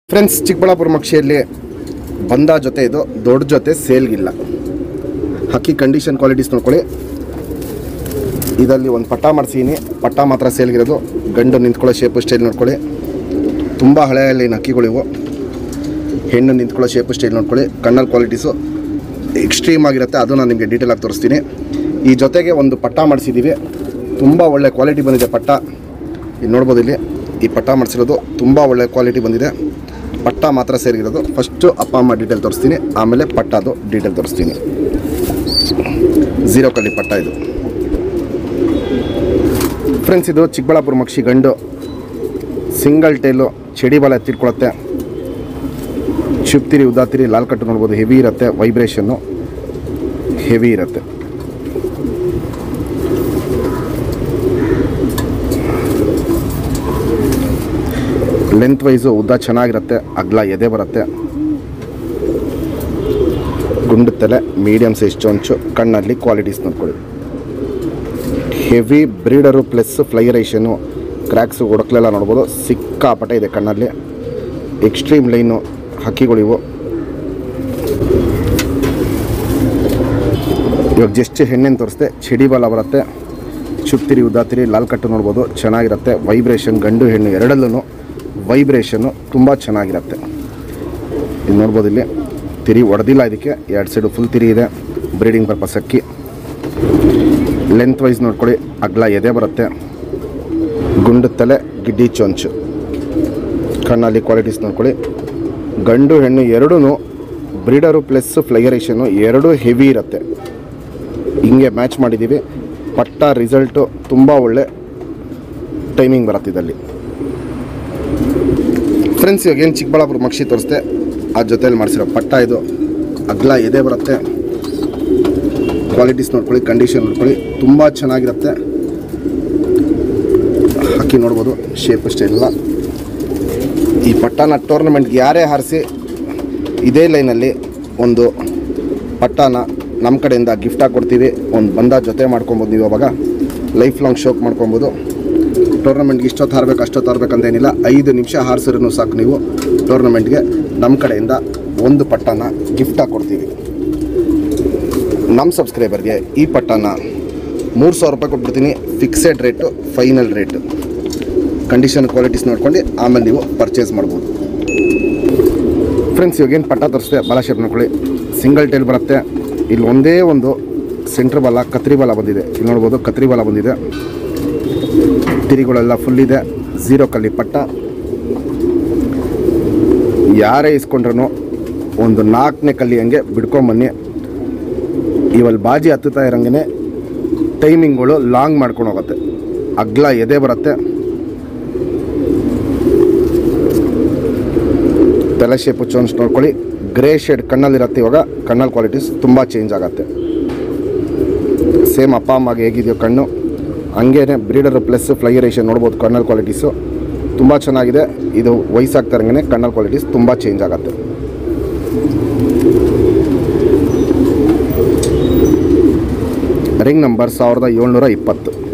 friends Chikkaballapur ಮಕ್ಷಿಯಲ್ಲಿ ಬಂದ ಜೊತೆ ಇದು ದೊಡ್ಡ ಜೊತೆ ಸೇಲ್ಗಿಲ್ಲ ಹಕ್ಕಿ ಕಂಡೀಷನ್ ಕ್ವಾಲಿಟೀಸ್ ನೋಡ್ಕೊಳ್ಳಿ ಇದರಲ್ಲಿ ಒಂದು ಪಟ್ಟ ಮಾಡಿಸೀನಿ ಪಟ್ಟ ಮಾತ್ರ ಸೇಲ್ಗಿರೋದು ಗಂಡು ನಿಂತ್ಕೊಳ್ಳೋ ಶೇಪು ಸ್ಟೈಲ್ ನೋಡ್ಕೊಳ್ಳಿ ತುಂಬ ಹಳೆಯಲ್ಲಿ ಹಕ್ಕಿಗಳಿವು ಹೆಣ್ಣು ನಿಂತ್ಕೊಳ್ಳೋ ಶೇಪು ಸ್ಟೈಲ್ ನೋಡ್ಕೊಳ್ಳಿ ಕಣ್ಣಲ್ಲಿ ಕ್ವಾಲಿಟೀಸು ಎಕ್ಸ್ಟ್ರೀಮ್ ಆಗಿರುತ್ತೆ ಅದು ನಾನು ನಿಮಗೆ ಡೀಟೇಲ್ ಆಗಿ ತೋರಿಸ್ತೀನಿ ಈ ಜೊತೆಗೆ ಒಂದು ಪಟ್ಟ ಮಾಡಿಸಿದ್ದೀವಿ ತುಂಬ ಒಳ್ಳೆ ಕ್ವಾಲಿಟಿ ಬಂದಿದೆ ಪಟ್ಟ ಇಲ್ಲಿ ನೋಡ್ಬೋದು ಇಲ್ಲಿ ಈ ಪಟ್ಟ ಮಾಡಿಸಿರೋದು ತುಂಬ ಒಳ್ಳೆ ಕ್ವಾಲಿಟಿ ಬಂದಿದೆ ಪಟ್ಟ ಮಾತ್ರ ಸೇರಿರೋದು ಫಸ್ಟು ಅಪ್ಪ ಅಮ್ಮ ಡೀಟೇಲ್ ತೋರಿಸ್ತೀನಿ ಆಮೇಲೆ ಪಟ್ಟದು ಡೀಟೇಲ್ ತೋರಿಸ್ತೀನಿ ಝೀರೋ ಕಲ್ಲಿ ಪಟ್ಟ ಇದು ಫ್ರೆಂಡ್ಸ್ ಇದು ಚಿಕ್ಕಬಳ್ಳಾಪುರ ಮಕ್ಷಿ ಗಂಡು ಸಿಂಗಲ್ ಟೇಲು ಚಡಿ ಬಲ ಎತ್ತಿಟ್ಕೊಳತ್ತೆ ಚುಪ್ತಿರಿ ಉದಾತಿರಿ ಲಾಲ್ ಕಟ್ಟು ನೋಡ್ಬೋದು ಹೆವಿ ಇರುತ್ತೆ ವೈಬ್ರೇಷನ್ನು ಹೆವಿ ಇರುತ್ತೆ ಲೆಂತ್ ವೈಸು ಉದ್ದ ಚೆನ್ನಾಗಿರುತ್ತೆ ಅಗ್ಲ ಎದೆ ಬರುತ್ತೆ ಗುಂಡು ತಲೆ ಮೀಡಿಯಮ್ ಸೈಜ್ ಚೊಂಚು ಕಣ್ಣಲ್ಲಿ ಕ್ವಾಲಿಟೀಸ್ ನೋಡ್ಕೊಳ್ಳಿ ಹೆವಿ ಬ್ರೀಡರು ಪ್ಲಸ್ ಫ್ಲೈಯರೇಷನು ಕ್ರ್ಯಾಕ್ಸು ಒಡಕ್ಲೆಲ್ಲ ನೋಡ್ಬೋದು ಸಿಕ್ಕಾಪಟ್ಟೆ ಇದೆ ಕಣ್ಣಲ್ಲಿ ಎಕ್ಸ್ಟ್ರೀಮ್ ಲೈನು ಹಕ್ಕಿಗಳಿವು ಇವಾಗ ಜಸ್ಟ್ ಹೆಣ್ಣೆನ್ ತೋರಿಸ್ದೆ ಚಿಡಿ ಬಲ ಬರುತ್ತೆ ಚುಪ್ತಿರಿ ಉದ್ದಾತಿರಿ ಲಾಲ್ ಕಟ್ಟು ನೋಡ್ಬೋದು ಚೆನ್ನಾಗಿರುತ್ತೆ ವೈಬ್ರೇಷನ್ ಗಂಡು ಹೆಣ್ಣು ಎರಡಲ್ಲೂ ವೈಬ್ರೇಷನ್ನು ತುಂಬ ಚೆನ್ನಾಗಿರುತ್ತೆ ಇಲ್ಲಿ ನೋಡ್ಬೋದು ಇಲ್ಲಿ ತಿರಿ ಹೊಡೆದಿಲ್ಲ ಇದಕ್ಕೆ ಎರಡು ಸೈಡು ಫುಲ್ ತಿರಿ ಇದೆ ಬ್ರೀಡಿಂಗ್ ಪರ್ಪಸ್ ಅಕ್ಕಿ ಲೆಂತ್ ವೈಸ್ ನೋಡ್ಕೊಳ್ಳಿ ಅಗ್ಲ ಎದೆ ಬರುತ್ತೆ ಗುಂಡು ತಲೆ ಗಿಡ್ಡಿ ಚೊಂಚು ಕಣ್ಣಲ್ಲಿ ಕ್ವಾಲಿಟೀಸ್ ನೋಡ್ಕೊಳ್ಳಿ ಗಂಡು ಹೆಣ್ಣು ಎರಡೂ ಬ್ರೀಡರು ಪ್ಲಸ್ ಫ್ಲೈಯರೇಷನ್ನು ಎರಡೂ ಹೆವಿ ಇರುತ್ತೆ ಹಿಂಗೆ ಮ್ಯಾಚ್ ಮಾಡಿದ್ದೀವಿ ಪಟ್ಟ ರಿಸಲ್ಟು ತುಂಬ ಒಳ್ಳೆ ಟೈಮಿಂಗ್ ಬರುತ್ತೆ ಇದರಲ್ಲಿ ಫ್ರೆಂಡ್ಸ್ ಇವಾಗ ಏನು ಚಿಕ್ಕಬಳ್ಳಾಪುರ ಮಕ್ಷಿ ತೋರಿಸ್ದೆ ಆ ಜೊತೆಯಲ್ಲಿ ಮಾಡಿಸಿರೋ ಪಟ್ಟ ಇದು ಅಗ್ಲ ಎದೆ ಬರುತ್ತೆ ಕ್ವಾಲಿಟೀಸ್ ನೋಡ್ಕೊಳ್ಳಿ ಕಂಡೀಷನ್ ನೋಡ್ಕೊಳ್ಳಿ ತುಂಬ ಚೆನ್ನಾಗಿರುತ್ತೆ ಹಕ್ಕಿ ನೋಡ್ಬೋದು ಶೇಪ್ ಸ್ಟೈಲೆಲ್ಲ ಈ ಪಟ್ಟನ ಟೂರ್ನಮೆಂಟ್ಗೆ ಯಾರೇ ಹಾರಿಸಿ ಇದೇ ಲೈನಲ್ಲಿ ಒಂದು ಪಟ್ಟನ ನಮ್ಮ ಕಡೆಯಿಂದ ಗಿಫ್ಟಾಗಿ ಕೊಡ್ತೀವಿ ಒಂದು ಬಂದ ಜೊತೆ ಮಾಡ್ಕೊಬೋದು ನೀವು ಅವಾಗ ಲೈಫ್ ಲಾಂಗ್ ಶೋಕ್ ಮಾಡ್ಕೊಬೋದು ಟೂರ್ನಮೆಂಟ್ಗೆ ಇಷ್ಟೊತ್ತು ಹಾರಬೇಕು ಅಷ್ಟೊತ್ತು ಹಾರಬೇಕಂತೇನಿಲ್ಲ ಐದು ನಿಮಿಷ ಹಾರಿಸಿರೂ ಸಾಕು ನೀವು ಟೂರ್ನಮೆಂಟ್ಗೆ ನಮ್ಮ ಕಡೆಯಿಂದ ಒಂದು ಪಟ್ಟನ ಗಿಫ್ಟಾಗಿ ಕೊಡ್ತೀವಿ ನಮ್ಮ ಸಬ್ಸ್ಕ್ರೈಬರ್ಗೆ ಈ ಪಟ್ಟನ ಮೂರು ಸಾವಿರ ರೂಪಾಯಿ ಕೊಟ್ಬಿಡ್ತೀನಿ fixed rate final rate condition qualities ನೋಡ್ಕೊಂಡು ಆಮೇಲೆ ನೀವು ಪರ್ಚೇಸ್ ಮಾಡ್ಬೋದು ಫ್ರೆಂಡ್ಸ್ ಇವಾಗ ಏನು ಪಟ್ಟ ತೋರಿಸ್ದೆ ಬಾಲ ಶೇಪ್ ನೋಡ್ಕೊಳ್ಳಿ ಸಿಂಗಲ್ ಟೈಲ್ ಬರುತ್ತೆ ಇಲ್ಲಿ ಒಂದೇ ಒಂದು ಸೆಂಟ್ರ್ ಬಾಲ ಕತ್ರಿ ಬಾಲ ಬಂದಿದೆ ಇಲ್ಲಿ ನೋಡ್ಬೋದು ಕತ್ರಿ ಬಾಲ ಬಂದಿದೆ ತಿರಿಗಳೆಲ್ಲ ಫುಲ್ ಇದೆ ಝೀರೋ ಕಲ್ಲಿ ಪಟ್ಟ ಯಾರೇ ಇಸ್ಕೊಂಡ್ರೂ ಒಂದು ನಾಲ್ಕನೇ ಕಲ್ಲಿ ಹಂಗೆ ಬಿಡ್ಕೊಂಬನ್ನಿ ಇವಲ್ಲಿ ಬಾಜಿ ಹತ್ತುತ್ತಾ ಇರಂಗೆ ಟೈಮಿಂಗ್ಗಳು ಲಾಂಗ್ ಮಾಡ್ಕೊಂಡು ಹೋಗುತ್ತೆ ಅಗ್ಲ ಎದೆ ಬರುತ್ತೆ ತಲೆ ಶೇಪು ಚೋನ್ಸ್ ನೋಡ್ಕೊಳ್ಳಿ ಗ್ರೇ ಶೇಡ್ ಕಣ್ಣಲ್ಲಿರುತ್ತೆ ಇವಾಗ ಕಣ್ಣಲ್ಲಿ ಕ್ವಾಲಿಟೀಸ್ ತುಂಬ ಚೇಂಜ್ ಆಗುತ್ತೆ ಸೇಮ್ ಅಪ್ಪ ಅಮ್ಮಗೆ ಹೇಗಿದೆಯೋ ಕಣ್ಣು ಹಂಗೇನೆ ಬ್ರೀಡರ್ ಪ್ಲಸ್ ಫ್ಲೈಯರೇಷನ್ ನೋಡ್ಬೋದು ಕಣ್ಣಲ್ಲಿ ಕ್ವಾಲಿಟೀಸು ತುಂಬ ಚೆನ್ನಾಗಿದೆ ಇದು ವಯಸ್ಸಾಗ್ತಾ ಇರಂಗೆ ಕಣ್ಣಲ್ಲಿ ಕ್ವಾಲಿಟೀಸ್ ತುಂಬ ಚೇಂಜ್ ಆಗುತ್ತೆ ರಿಂಗ್ ನಂಬರ್ ಸಾವಿರದ ಏಳ್ನೂರ ಇಪ್ಪತ್ತು